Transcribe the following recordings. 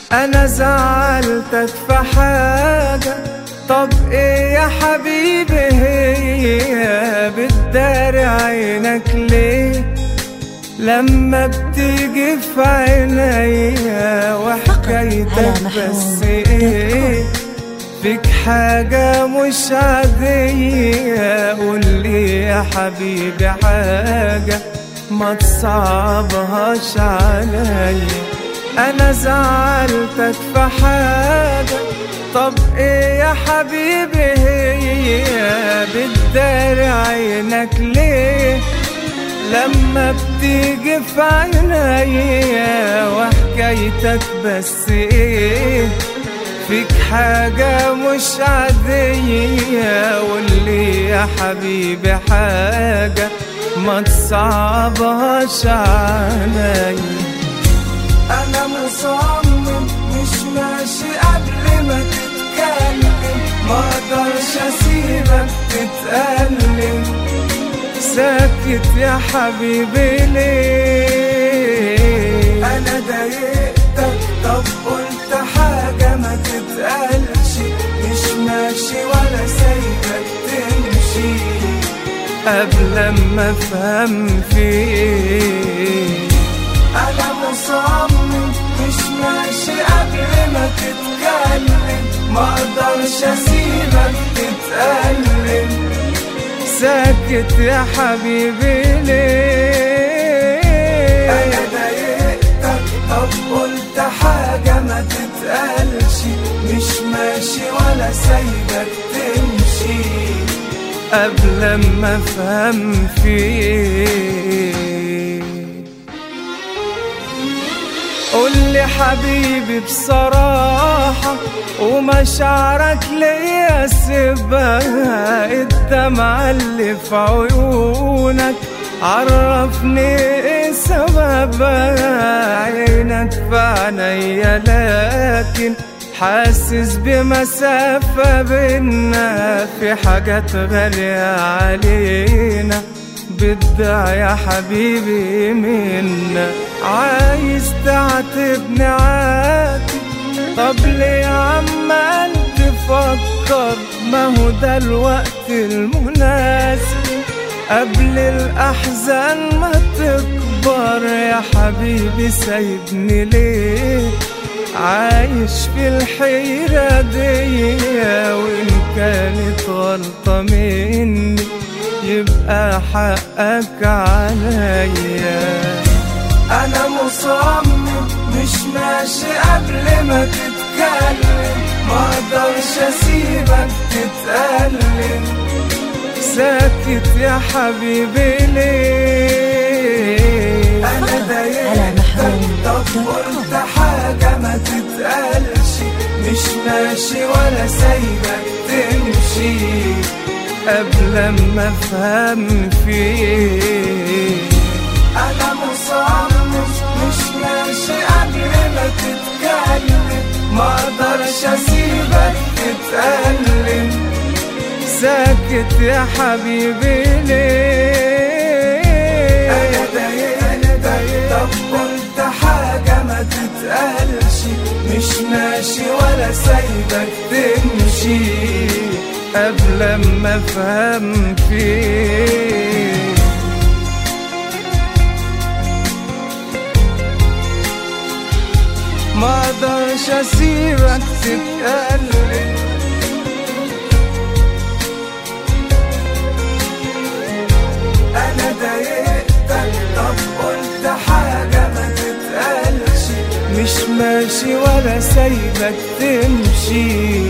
انا زعلتك في حاجة طب ايه يا حبيبي هي بتداري عينك ليه لما بتيجي في عينيا وحكايتك على محروم بس ايه فيك حاجة مش عادية قولي يا حبيبي حاجة ما تصعبهاش عليا انا زعلتك في حاجة طب ايه يا حبيبي هي بتداري عينك ليه لما بتيجي في عينيا وحكايتك بس ايه فيك حاجة مش عادية واللي يا حبيبي حاجة ما تصعبهاش عليا انا مصمم مش ماشي قبل ما تتكلم ما اقدرش اسيبك تتألم ساكت يا حبيبي ليه انا ضايقتك طب قلت حاجة ما تتقالش مش ماشي ولا سايبك تمشي قبل ما افهم فيك انا مصمم مش ماشي قبل ما تتكلم ما اقدرش اسيبك تتألم ساكت يا حبيبي ليه انا ضايقتك طب قلت حاجة ما تتقالش مش ماشي ولا سايبك تمشي قبل ما افهم فيك قولي حبيبي بصراحة ومشاعرك ليا سيبها الدمعة اللي في عيونك عرفني ايه سببها عينك في عينيا لكن حاسس بمسافة بينا في حاجات غالية علينا بدع يا حبيبي منا عايز تعاتبني عاتب طب ليه عمال تفكر ما هو ده الوقت المناسب قبل الأحزان ما تكبر يا حبيبي سايبني ليه عايش في الحيرة دي وإن كانت غلطة مني يبقى حقك عليا أنا مصمم مش ماشي قبل ما تتكلم ما اقدرش اسيبك تتألم ساكت يا حبيبي ليه أنا على ضايقتك محروم طب قلت حاجة ما تتقالش مش ماشي ولا سايبك تمشي قبل ما افهم فيك انا مصمم مش ماشي قبل ما تتكلم ما اقدرش اسيبك تتألم ساكت يا حبيبي ليه انا ضايقتك طب قلت حاجة ما تتقالش مش ماشي ولا سايبك تمشي قبل ما افهم فيك ما اقدرش اسيبك تتألم انا ضايقتك طب قلت حاجة ما تتقالش مش ماشي ولا سايبك تمشي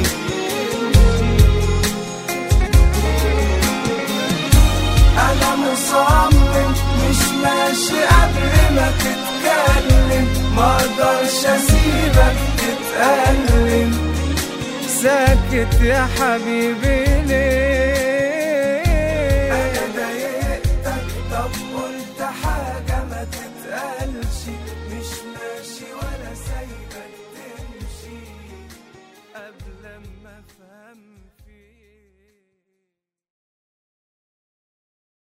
انا مصمم مش ماشي قبل ما تتكلم ما اقدرش اسيبك تتألم ساكت يا حبيبي ليه انا ضايقتك طب قلت حاجة ما تتقالش مش ماشي ولا سايبك تمشي قبل